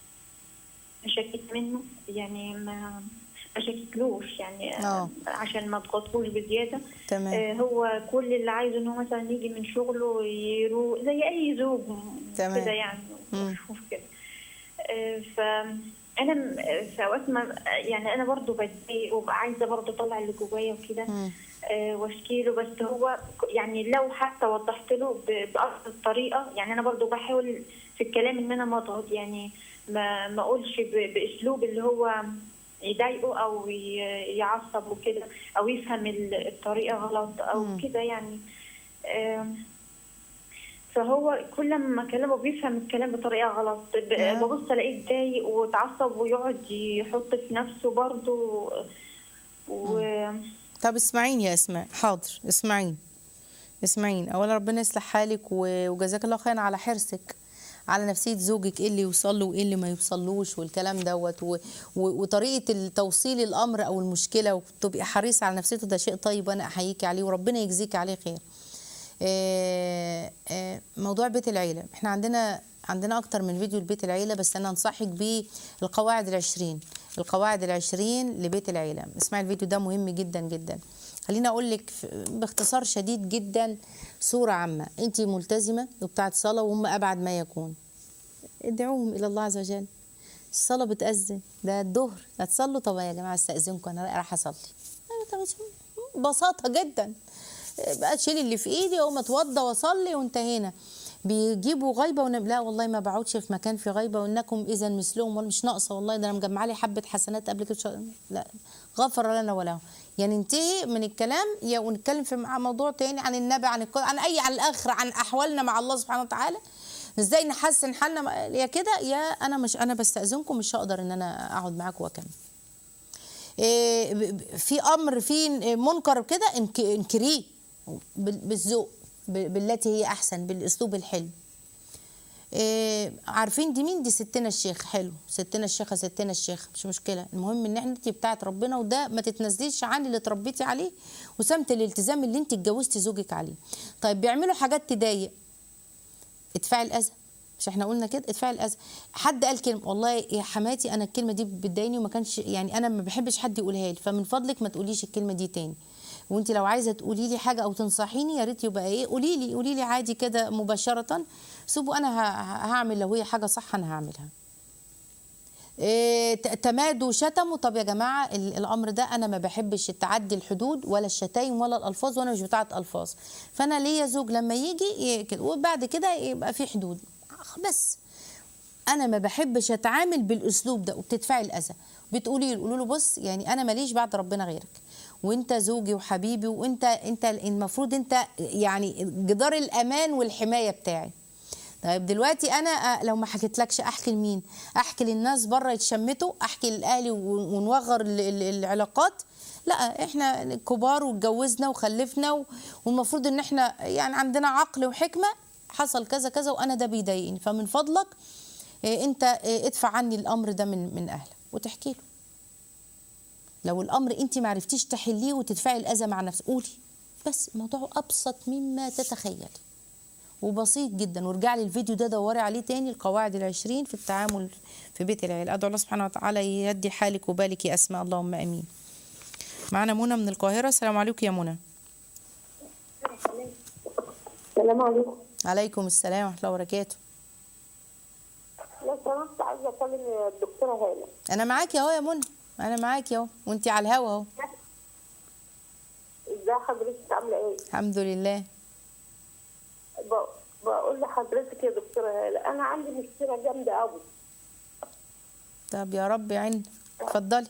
ما شكيت منه يعني ما ما شكيتلوش يعني آه. آه، عشان ما اضغطهوش بزياده تمام آه، هو كل اللي عايزه ان هو مثلا يجي من شغله يروح زي اي زوج تمام. كده يعني مم. مشوف كده آه، ف انا م- في اوقات ما يعني انا برضو بتضايق وببقى عايزه برضو اطلع اللي جوايا وكده مم. آه، واشكي له بس هو ك- يعني لو حتى وضحت له ب- بأبسط طريقه يعني انا برضو بحاول في الكلام ان انا ما اضغط يعني ما ما اقولش ب- باسلوب اللي هو يضايقه او ي- يعصب وكده او يفهم ال- الطريقه غلط او مم. كده يعني آم، فهو كل ما كلامه بيفهم الكلام بطريقه غلط ب- نعم. ببص الاقيه اتضايق واتعصب ويقعد يحط في نفسه برضه و طب اسمعيني يا اسماء حاضر اسمعيني اسمعيني اولا ربنا يصلح حالك و- وجزاك الله خيرا على حرصك على نفسيه زوجك ايه اللي يوصل له وايه اللي ما يوصلوش والكلام دوت و- و- وطريقه توصيل الامر او المشكله وتبقي حريصه على نفسيته ده شيء طيب وانا احييك عليه وربنا يجزيك عليه خير آه، آه، موضوع بيت العيلة احنا عندنا عندنا اكتر من فيديو لبيت العيلة بس انا انصحك بالقواعد العشرين القواعد العشرين لبيت العيلة اسمعي الفيديو ده مهم جدا جدا خليني اقول لك في- باختصار شديد جدا صورة عامة انت ملتزمة وبتاعت صلاة وهم ابعد ما يكون ادعوهم الى الله عز وجل الصلاة بتأذن ده الظهر هتصلوا طب يا جماعة استأذنكم انا رايحة اصلي أيوة طب ببساطة جدا بقى تشيلي اللي في ايدي اقوم اتوضى واصلي وانتهينا بيجيبوا غيبه ونب... لا والله ما بقعدش في مكان في غيبه وانكم اذا مثلهم ولا مش ناقصه والله ده انا مجمعه لي حبه حسنات قبل كده شو- لا غفر لنا وله يعني ننتهي من الكلام يا ونتكلم في مع موضوع تاني عن النبي عن القرآن عن اي عن الاخر عن احوالنا مع الله سبحانه وتعالى ازاي نحسن حالنا مع- يا كده يا انا مش انا بستاذنكم مش هقدر ان انا اقعد معاكم واكمل إيه، ب- ب- في امر في منكر كده انك- انكريه بال- بالذوق ب- بالتي هي احسن بالاسلوب الحلو إيه عارفين دي مين دي ستنا الشيخ حلو ستنا الشيخه ستنا الشيخ مش مشكله المهم ان احنا انت بتاعت ربنا وده ما تتنزليش عن اللي اتربيتي عليه وسمت الالتزام اللي انت اتجوزتي زوجك عليه طيب بيعملوا حاجات تضايق ادفعي الاذى مش احنا قلنا كده ادفعي الاذى حد قال كلمه والله يا حماتي انا الكلمه دي بتضايقني وما كانش يعني انا ما بحبش حد يقولها لي فمن فضلك ما تقوليش الكلمه دي تاني وانت لو عايزه تقولي لي حاجه او تنصحيني يا ريت يبقى ايه قولي لي قولي لي عادي كده مباشره سيبوا انا ه- هعمل لو هي حاجه صح انا هعملها إيه، ت- تمادوا وشتموا طب يا جماعه ال- الامر ده انا ما بحبش تعدي الحدود ولا الشتايم ولا الالفاظ وانا مش بتاعه الفاظ فانا ليا زوج لما يجي ي- كده وبعد كده يبقى في حدود بس انا ما بحبش اتعامل بالاسلوب ده وبتدفعي الاذى بتقولي له قولوا له بص يعني انا ماليش بعد ربنا غيرك وانت زوجي وحبيبي وانت انت المفروض انت يعني جدار الامان والحمايه بتاعي طيب دلوقتي انا آه، لو ما حكيتلكش احكي لمين احكي للناس بره يتشمتوا احكي لاهلي ون- ونوغر ال- ال- العلاقات لا احنا كبار واتجوزنا وخلفنا و- والمفروض ان احنا يعني عندنا عقل وحكمه حصل كذا كذا وانا ده بيضايقني فمن فضلك إيه، انت إيه، ادفع عني الامر ده من من اهلك وتحكي له لو الامر انت ما عرفتيش تحليه وتدفعي الاذى مع نفسك قولي بس الموضوع ابسط مما تتخيلي وبسيط جدا وارجعي للفيديو ده دوري عليه تاني القواعد العشرين في التعامل في بيت العيال ادعو الله سبحانه وتعالى يهدي حالك وبالك يا اسماء اللهم امين معنا منى من القاهره السلام عليكم يا منى السلام عليكم عليكم السلام ورحمه الله وبركاته لو سمحت عايزه اكلم الدكتوره هاله انا معاكي اهو يا منى انا معاكي اهو وانت على الهوا اهو ازاي حضرتك عامله ايه الحمد لله ب- بقول لحضرتك يا دكتوره هاله انا عندي مشكله جامده قوي طب يا رب يعين اتفضلي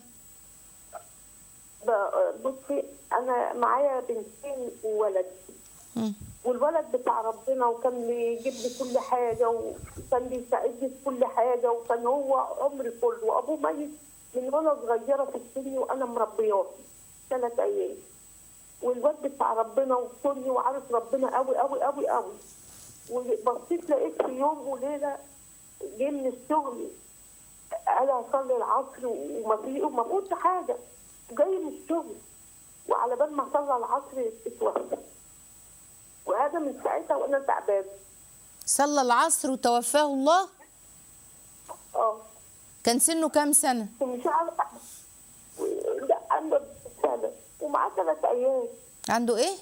ب- بصي انا معايا بنتين وولد مم. والولد بتاع ربنا وكان بيجيب لي كل حاجه وكان بيساعدني في كل حاجه وكان هو عمري كله وابوه ميت من وانا صغيره في السن وانا مربياه ثلاث ايام والواد بتاع ربنا وصلني وعارف ربنا قوي قوي قوي قوي وبصيت لقيت في يوم وليله جه من الشغل قال هصلي العصر وما في وما قلت حاجه جاي من الشغل وعلى بال ما صلى العصر اتوفى وهذا من ساعتها وانا تعبانه صلى العصر وتوفاه الله اه كان سنه كام سنه ومش عارفه لا عنده سنه ومعاه ثلاث عيال عنده ايه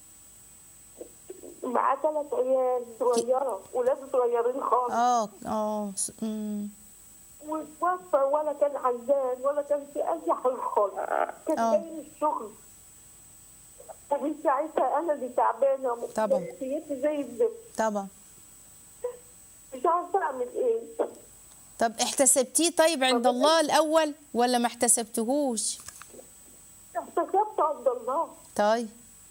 معاه ثلاث عيال صغيره ولاد صغيرين خالص اه اه س- مم. وتوفى ولا كان عيان ولا كان في اي حاجه خالص كان آه. جاي من الشغل ومن ساعتها انا اللي تعبانه طبعا. نفسيتي زي الزفت طبعا مش عارفه اعمل ايه طب احتسبتيه طيب عند الله الاول ولا ما احتسبتهوش احتسبت عند الله طيب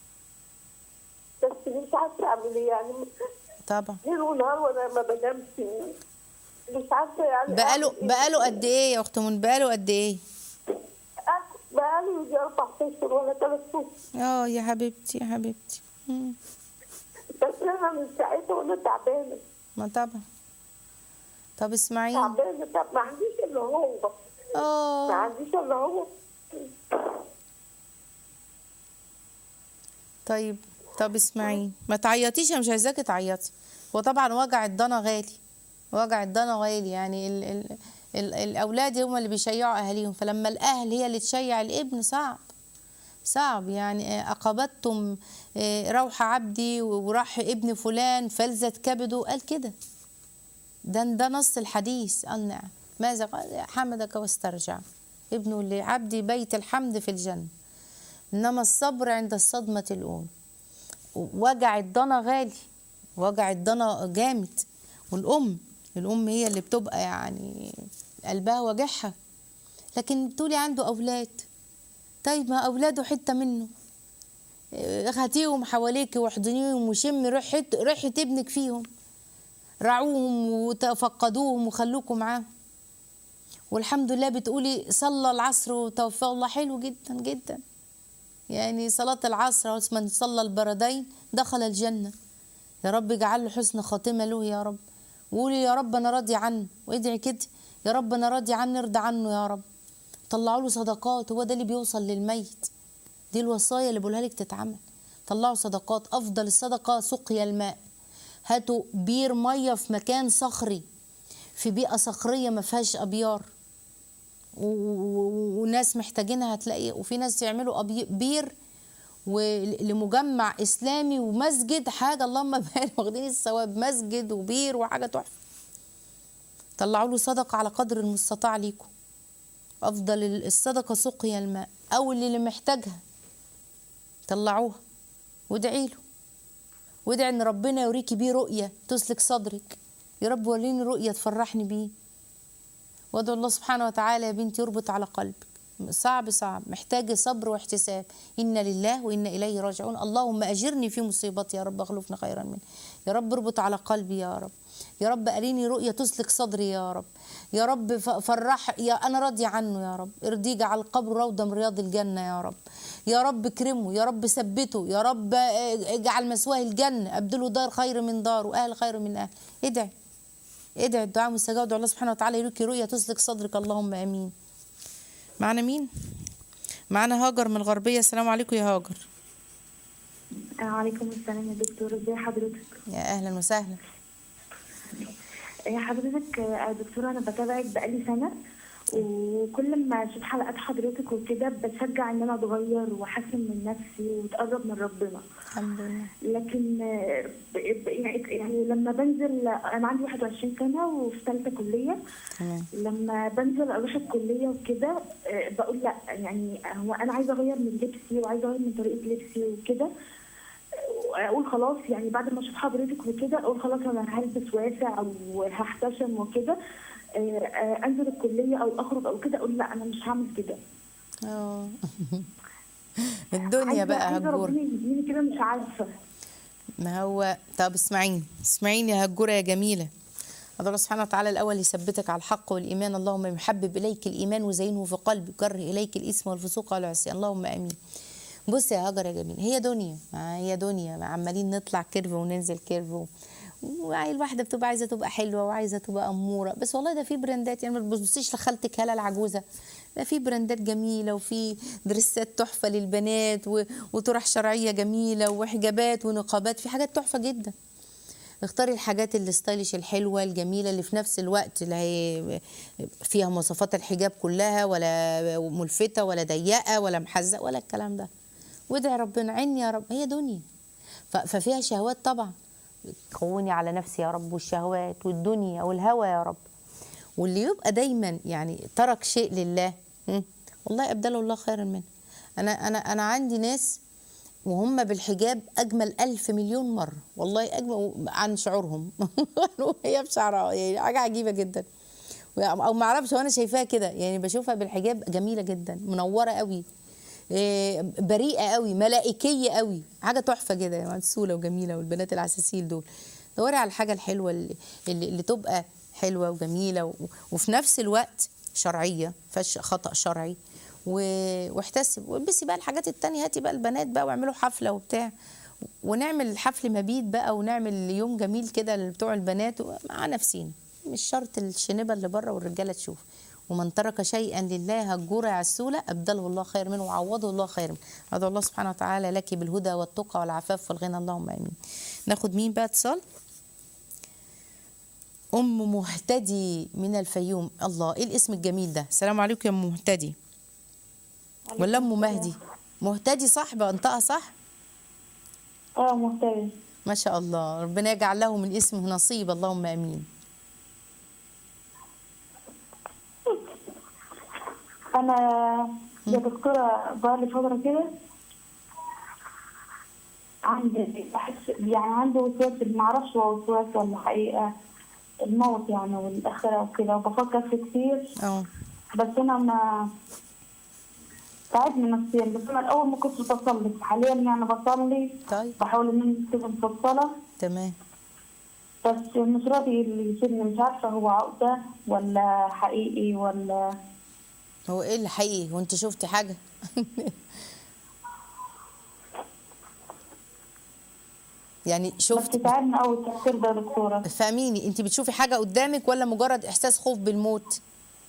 بس مش عارفه اعمل ايه يعني طبعا ليل ونهار وانا ما بنامش مش عارفه يعني بقاله أعمل إيه. بقاله قد ايه يا اخت من بقاله قد ايه بقاله يجي اربع اشهر ولا ثلاث شهور اه يا حبيبتي يا حبيبتي مم. بس انا من ساعتها وانا تعبانه ما طبعا طب اسمعيني تعبانه طب ما عنديش الا هو ما اه عنديش الا هو طيب طب اسمعيني ما تعيطيش انا مش عايزاكي تعيطي هو طبعا وجع الضنا غالي وجع الضنا غالي يعني ال ال ال الاولاد هم اللي بيشيعوا اهاليهم فلما الاهل هي اللي تشيع الابن صعب صعب يعني آه، أقبضتم آه، روح عبدي وراح ابن فلان فلذت كبده قال كده ده ده نص الحديث قال نعم ماذا قال حمدك واسترجع ابنه لعبدي بيت الحمد في الجنة إنما الصبر عند الصدمة الأولى وجع الضنا غالي وجع الضنا جامد والأم الأم هي اللي بتبقى يعني قلبها وجعها لكن بتقولي عنده أولاد طيب ما أولاده حتة منه إيه، هاتيهم حواليك واحضنيهم وشم ريحة ريحة ابنك فيهم رعوهم وتفقدوهم وخلوكم معاهم والحمد لله بتقولي صلى العصر وتوفاه الله حلو جدا جدا يعني صلاة العصر من صلى البردين دخل الجنة يا رب اجعل له حسن خاتمة له يا رب وقولي يا رب انا راضي عنه وادعي كده يا رب انا راضي عنه ارضى عنه يا رب طلعوا له صدقات هو ده اللي بيوصل للميت دي الوصايا اللي بقولها لك تتعمل طلعوا صدقات افضل الصدقه سقيا الماء هاتوا بير ميه في مكان صخري في بيئه صخريه ما فيهاش ابيار و- و- وناس محتاجينها هتلاقي وفي ناس يعملوا أبي- بير ولمجمع اسلامي ومسجد حاجه اللهم بارك واخدين الثواب مسجد وبير وحاجه تحفه طلعوا له صدقه على قدر المستطاع ليكم افضل الصدقه سقيا الماء او اللي اللي محتاجها طلعوها وادعي له وادعي ان ربنا يوريكي بيه رؤيه تسلك صدرك يا رب وريني رؤيه تفرحني بيه وادعو الله سبحانه وتعالى يا بنتي يربط على قلبك صعب صعب محتاجة صبر واحتساب إنا لله وإنا إليه راجعون اللهم أجرني في مصيبتي يا رب أخلفني خيرا منه يا رب اربط على قلبي يا رب يا رب أريني رؤية تسلك صدري يا رب يا رب ف- فرح يا أنا راضية عنه يا رب ارضيه اجعل قبره روضة من رياض الجنة يا رب يا رب اكرمه يا رب ثبته يا رب اه، اجعل مثواه الجنة أبدله دار خير من دار وأهل خير من أهل ادعي ادعي الدعاء مستجاب ادعو الله سبحانه وتعالى يريك رؤية تسلك صدرك اللهم امين معنا مين معنا هاجر من الغربية السلام عليكم يا هاجر عليكم السلام يا دكتور ازي حضرتك يا اهلا وسهلا يا حضرتك يا دكتورة أنا بتابعك بقالي سنة وكل ما أشوف حلقات حضرتك وكده بتشجع إن أنا أتغير وأحسن من نفسي وأتقرب من ربنا الحمد لله لكن آه، ب- ب- يعني لما بنزل أنا عندي 21 سنة وفي ثالثة كلية تمام لما بنزل اروح الكليه وكده آه، بقول لا يعني هو انا عايزه اغير من لبسي وعايزه اغير من طريقه لبسي وكده آه، اقول خلاص يعني بعد ما اشوف حضرتك وكده اقول خلاص انا هلبس واسع وهحتشم وكده آه، آه، انزل الكليه او اخرج او كده اقول لا انا مش هعمل كده اه الدنيا عايزة- بقى عايزه هجور ربنا يهديني كده مش عارفه ما هو طب اسمعيني اسمعيني يا هجورة يا جميلة أدعو الله سبحانه وتعالى الأول يثبتك على الحق والإيمان اللهم يحبب إليك الإيمان وزينه في قلبك كره إليك الإثم والفسوق والعصيان اللهم آمين بصي يا هاجر يا جميل هي دنيا ما هي دنيا ما عمالين نطلع كيرف وننزل كيرف و- والواحدة بتبقى عايزة تبقى حلوة وعايزة تبقى أمورة بس والله ده في براندات يعني ما تبصيش لخالتك هلا العجوزة ده في براندات جميلة وفي دريسات تحفة للبنات و- وطرح شرعية جميلة وحجابات ونقابات في حاجات تحفة جدا اختاري الحاجات الستايلش الحلوه الجميله اللي في نفس الوقت اللي هي فيها مواصفات الحجاب كلها ولا ملفته ولا ضيقه ولا محزقه ولا الكلام ده وادعي ربنا عيني يا رب هي دنيا ف- ففيها شهوات طبعا قوني على نفسي يا رب والشهوات والدنيا والهوى يا رب واللي يبقى دايما يعني ترك شيء لله هم، والله ابدله الله خيرا منه انا انا انا عندي ناس وهم بالحجاب اجمل ألف مليون مره والله اجمل عن شعورهم هي بشعرها يعني حاجه عجيبه جدا او ما اعرفش وانا شايفاها كده يعني بشوفها بالحجاب جميله جدا منوره قوي إيه، بريئه قوي ملائكيه قوي حاجه تحفه كده يعني مسوله وجميله والبنات العساسيل دول دوري على الحاجه الحلوه اللي, اللي, اللي تبقى حلوه وجميله و- وفي نفس الوقت شرعيه فيهاش خطا شرعي و- واحتسب والبسي بقى الحاجات التانية هاتي بقى البنات بقى واعملوا حفله وبتاع ونعمل حفل مبيت بقى ونعمل يوم جميل كده بتوع البنات مع نفسينا مش شرط الشنبه اللي بره والرجاله تشوف ومن ترك شيئا لله هجورة عسولة أبدله الله خير منه وعوضه الله خير منه أدعو الله سبحانه وتعالى لك بالهدى والتقى والعفاف والغنى اللهم آمين ناخد مين بقى اتصال أم مهتدي من الفيوم الله إيه الاسم الجميل ده السلام عليكم يا أم مهتدي ولا أم مهدي مهتدي صح بنطقها صح اه مهتم ما شاء الله ربنا يجعل له من اسمه نصيب اللهم امين انا يا دكتوره بقالي فتره كده عندي بحس يعني عندي وسواس ما اعرفش هو وسواس ولا حقيقه الموت يعني والاخره وكده وبفكر فيه كتير اه بس انا ما تعبني نفسيا بس انا الاول ما كنتش بصلي حاليا يعني بصلي طيب بحاول ان انا التزم في الصلاه تمام بس مش راضي اللي يسيبني مش عارفه هو عقده ولا حقيقي ولا هو ايه اللي حقيقي وانت شفتي حاجه يعني بس شفت تعبنا قوي التفكير ده يا دكتوره فاهميني انت بتشوفي حاجه قدامك ولا مجرد احساس خوف بالموت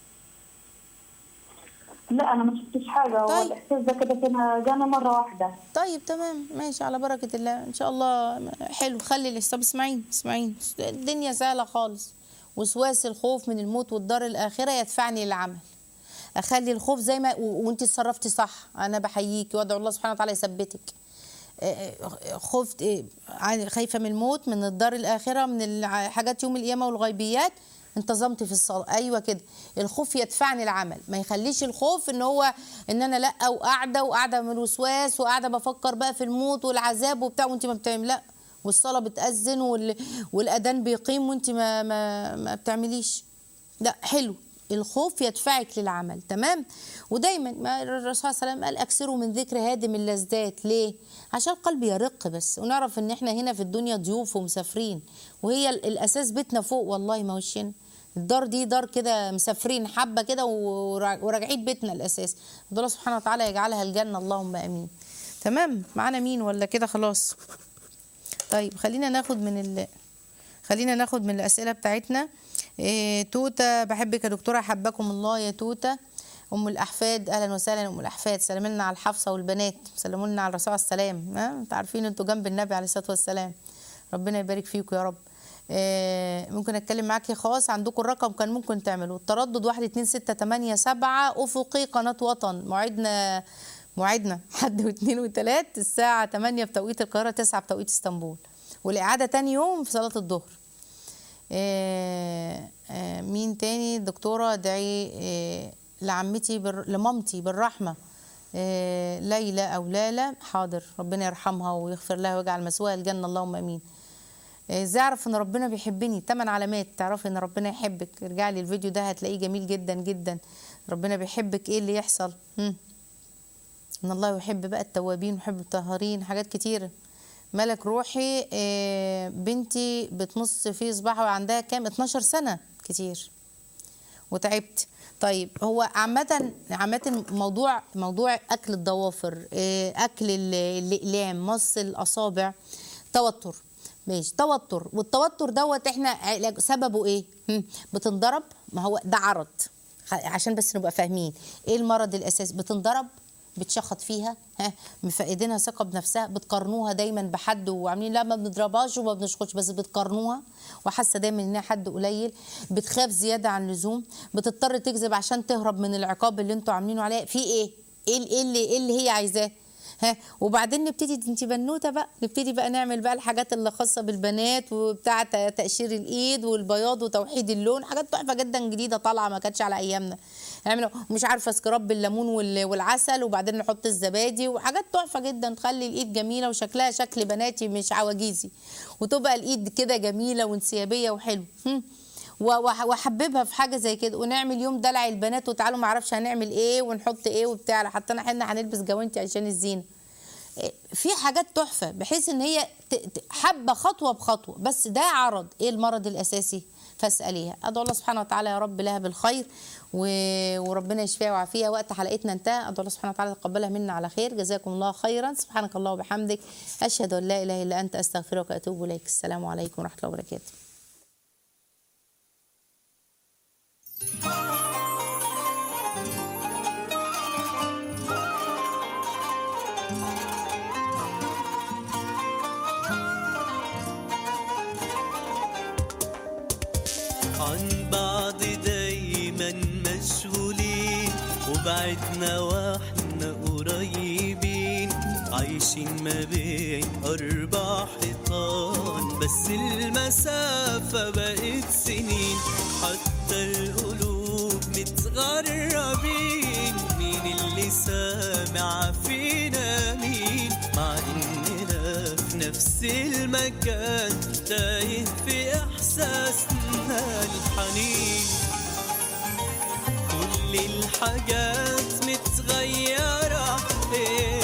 لا انا ما شفتش حاجه هو طيب. الاحساس ده كده كده جانا مره واحده طيب تمام ماشي على بركة الله إن شاء الله حلو خلي الاس- طب اسمعيني اسمعيني الدنيا سهلة خالص وسواس الخوف من الموت والدار الآخرة يدفعني للعمل أخلي الخوف زي ما و- وأنت اتصرفتي صح أنا بحييكي وأدعو الله سبحانه وتعالى يثبتك آه، آه، خفت آه، عن- خايفة من الموت من الدار الآخرة من الع- حاجات يوم القيامة والغيبيات انتظمت في الصلاة أيوة كده الخوف يدفعني العمل ما يخليش الخوف ان هو ان انا لا وقاعدة وقاعدة من الوسواس وقاعدة بفكر بقى في الموت والعذاب وبتاع وانت ما بتعمل لا والصلاة بتأذن وال... والأذان بيقيم وانت ما ما ما بتعمليش لا حلو الخوف يدفعك للعمل تمام ودايما ما الرسول صلى الله عليه وسلم قال اكثروا من ذكر هادم اللذات ليه عشان القلب يرق بس ونعرف ان احنا هنا في الدنيا ضيوف ومسافرين وهي ال- الاساس بيتنا فوق والله ما وشنا الدار دي دار كده مسافرين حبه كده ورا- وراجعين بيتنا الاساس الله سبحانه وتعالى يجعلها الجنه اللهم امين تمام معانا مين ولا كده خلاص طيب خلينا ناخد من ال... خلينا ناخد من الأسئلة بتاعتنا إيه توتة بحبك يا دكتورة حبكم الله يا توتة أم الأحفاد أهلا وسهلا أم الأحفاد سلموا لنا على الحفصة والبنات سلموا لنا على الرسول عليه السلام ها أنتوا عارفين أنتوا جنب النبي عليه الصلاة والسلام ربنا يبارك فيكم يا رب إيه ممكن اتكلم معاكي خاص عندكم الرقم كان ممكن تعملوا التردد واحد اتنين ستة تمانية سبعة أفقي قناة وطن موعدنا موعدنا حد واثنين وثلاث الساعة 8 بتوقيت القاهرة 9 بتوقيت اسطنبول والإعادة تاني يوم في صلاة الظهر آه، آه، مين تاني دكتورة ادعي آه، لعمتي بر... لمامتي بالرحمة آه، ليلى أو لالا حاضر ربنا يرحمها ويغفر لها ويجعل مسواها الجنة اللهم أمين آه، ازاي اعرف ان ربنا بيحبني ثمان علامات تعرفي ان ربنا يحبك ارجعي لي الفيديو ده هتلاقيه جميل جدا جدا ربنا بيحبك ايه اللي يحصل هم. ان الله يحب بقى التوابين ويحب الطاهرين حاجات كتيره ملك روحي آه، بنتي بتمص في صباعها وعندها كام 12 سنه كتير وتعبت طيب هو عامة عامة موضوع موضوع أكل الضوافر آه، أكل ال- الأقلام مص الأصابع توتر ماشي توتر والتوتر دوت احنا علاج- سببه ايه؟ هم، بتنضرب ما هو ده عرض خ- عشان بس نبقى فاهمين ايه المرض الاساسي بتنضرب بتشخط فيها ها مفقدينها ثقه بنفسها بتقارنوها دايما بحد وعاملين لا ما بنضربهاش وما بنشخطش بس بتقارنوها وحاسه دايما انها حد قليل بتخاف زياده عن اللزوم بتضطر تكذب عشان تهرب من العقاب اللي انتوا عاملينه عليها في ايه ايه ال- ايه اللي ايه اللي هي عايزاه ها وبعدين نبتدي انت بنوته بقى نبتدي بقى نعمل بقى الحاجات اللي خاصه بالبنات وبتاع ت- تقشير الايد والبياض وتوحيد اللون حاجات تحفه جدا جديده طالعه ما كانتش على ايامنا نعمل مش عارفه سكراب بالليمون وال- والعسل وبعدين نحط الزبادي وحاجات تحفه جدا تخلي الايد جميله وشكلها شكل بناتي مش عواجيزي وتبقى الايد كده جميله وانسيابيه وحلو هم. و- وح- واحببها في حاجه زي كده ونعمل يوم دلع البنات وتعالوا ما اعرفش هنعمل ايه ونحط ايه وبتاع حتى احنا هنلبس جوانتي عشان الزينه إيه، في حاجات تحفه بحيث ان هي ت- ت- حبه خطوه بخطوه بس ده عرض ايه المرض الاساسي فاساليها ادعو الله سبحانه وتعالى يا رب لها بالخير و... وربنا يشفيها ويعافيها وقت حلقتنا انتهى ادعو الله سبحانه وتعالى يتقبلها منا على خير جزاكم الله خيرا سبحانك الله وبحمدك اشهد ان لا اله الا انت استغفرك واتوب اليك السلام عليكم ورحمه الله وبركاته عن بعض دايما مشغولين وبعدنا واحنا قريبين عايشين ما بين أربع حيطان بس المسافة بقت سنين حتى القلوب متغربين مين اللي سامع فينا مين مع إننا في نفس المكان تايه في إحساسنا الحنين كل الحاجات متغيرة إيه